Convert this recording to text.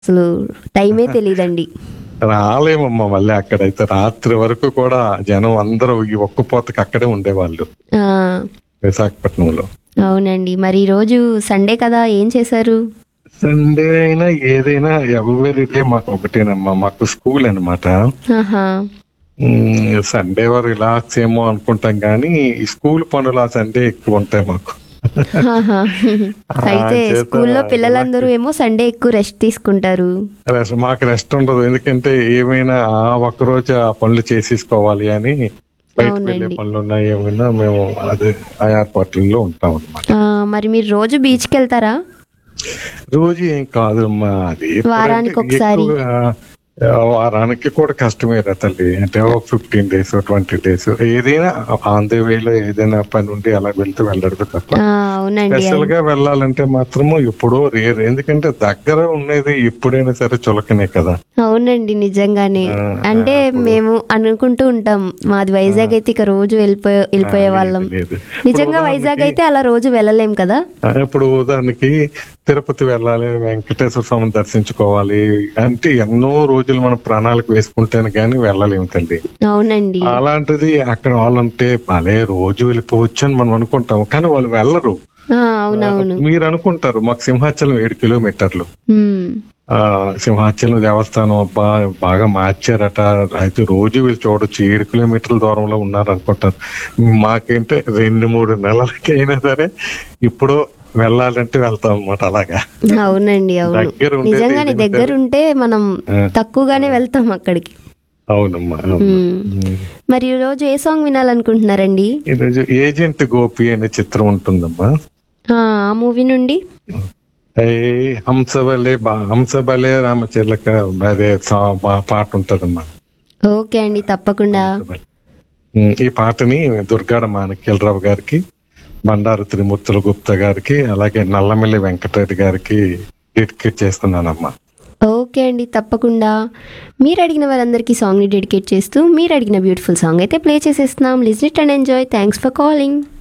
అసలు టైమే తెలియదండి రాలేమమ్మా మళ్ళీ అక్కడైతే రాత్రి వరకు కూడా జనం అందరూ ఈ ఒక్క పోతకి అక్కడే ఉండేవాళ్ళు ఆ, విశాఖపట్నంలో అవునండి మరి ఈరోజు సండే కదా ఏం చేశారు సండే అయినా ఏదైనా ఎవరి డే మాకు ఒకటేనమ్మా మాకు స్కూల్ అన్నమాట ఆహా ఉమ్, సండే వరకు రిలాక్స్ ఏమో అనుకుంటాం కానీ ఈ స్కూల్ పనులు ఆ సండే ఎక్కువ ఉంటాయి మాకు ఆహా. అయితే చేత స్కూల్లో పిల్లలందరూ ఏమో సండే ఎక్కువ రెస్ట్ తీసుకుంటారు రెస్ట్ మాకు రెస్ట్ ఉండదు ఎందుకంటే ఏమైనా ఆ ఒక్క రోజు ఆ పనులు చేసేసుకోవాలి అని బయటకు వెళ్ళే అవునండి. పనులు ఉన్నాయి ఏమైనా మేము అదే ఆ ఏర్పాట్లలో ఉంటాం అన్నమాట ఆ, మరి మీరు రోజు బీచ్కి వెళ్తారా రోజు ఏం కాదు అమ్మా అది వారానికి ఎప్పుడంటే ఒకసారి. ఎక్కువగా, ఆ, వారానికి కూడా కష్టమే రా తల్లి అంటే ఒక ఫిఫ్టీన్ డేస్ ట్వంటీ డేస్ ఏదైనా ఆన్ ద వేలో ఏదైనా పని ఉండి అలా వెళ్తూ వెళ్ళడదు తప్ప ఆ, అవునండి స్పెషల్ గా వెళ్ళాలంటే మాత్రము ఎప్పుడో రేర్ ఎందుకంటే దగ్గర ఉన్నది ఎప్పుడైనా సరే చులకనే కదా అవునండి నిజంగానే ఆ, అంటే మేము అనుకుంటూ ఉంటాం మాది వైజాగ్ అయితే ఇక రోజు వెళ్ళిపోయే వెళ్ళిపోయే వాళ్ళం లేదు నిజంగా వైజాగ్ అయితే అలా రోజు వెళ్ళలేం కదా ఆ, ఇప్పుడు ఉదాహరణకి తిరుపతి వెళ్ళాలి వెంకటేశ్వర స్వామిని దర్శించుకోవాలి అంటే ఎన్నో రోజులు మనం ప్రణాళిక వేసుకుంటేనే కానీ వెళ్ళలేము తల్లి అవునండి అలాంటిది అక్కడ వాళ్ళంటే భలే రోజు వెళ్ళిపోవచ్చు అని మనం అనుకుంటాం కానీ వాళ్ళు వెళ్ళరు ఆ, అవునవును మీరు అనుకుంటారు మాకు సింహాచలం ఏడు కిలోమీటర్లు ఉమ్. ఆ సింహాచలం దేవస్థానం అబ్బా బాగా మార్చారట అయితే రోజు వీళ్ళు చూడొచ్చు ఏడు కిలోమీటర్ల దూరంలో ఉన్నారు అనుకుంటారు మాకేంటే రెండు మూడు నెలలకి అయినా సరే ఇప్పుడు వెళ్ళాలంటే వెళ్తాం అన్నమాట అలాగా అవునండి అవును దగ్గర ఉండేది నిజంగానే ఏదైనా దగ్గర ఉంటే మనం తక్కువగానే వెళ్తాం అక్కడికి అవునమ్మా అవును. ఉమ్. మరి ఈ రోజు ఏ సాంగ్ వినాలనుకుంటున్నారండి ఈరోజు ఏజెంట్ గోపి అనే చిత్రం ఉంటుందమ్మా ఆ మూవీ నుండి ఏ హంసబలే బా హంసబలే రామచిలక అదే సా- బా- పాట ఉంటదమ్మా ఓకే అండి తప్పకుండా ఉమ్, ఈ పాటని దుర్గాడ మాణిక్యలరావు గారికి బండారు త్రిమూర్తుల గుప్తా గారికి అలాగే నల్లమల్లి వెంకటరెడ్డి గారికి డెడికేట్ చేస్తున్నానమ్మా ఓకే అండి తప్పకుండా మీరు అడిగిన వారందరికీ సాంగ్ని డెడికేట్ చేస్తూ మీరు అడిగిన బ్యూటిఫుల్ సాంగ్ అయితే ప్లే చేసేస్తున్నాం listen and enjoy thanks for calling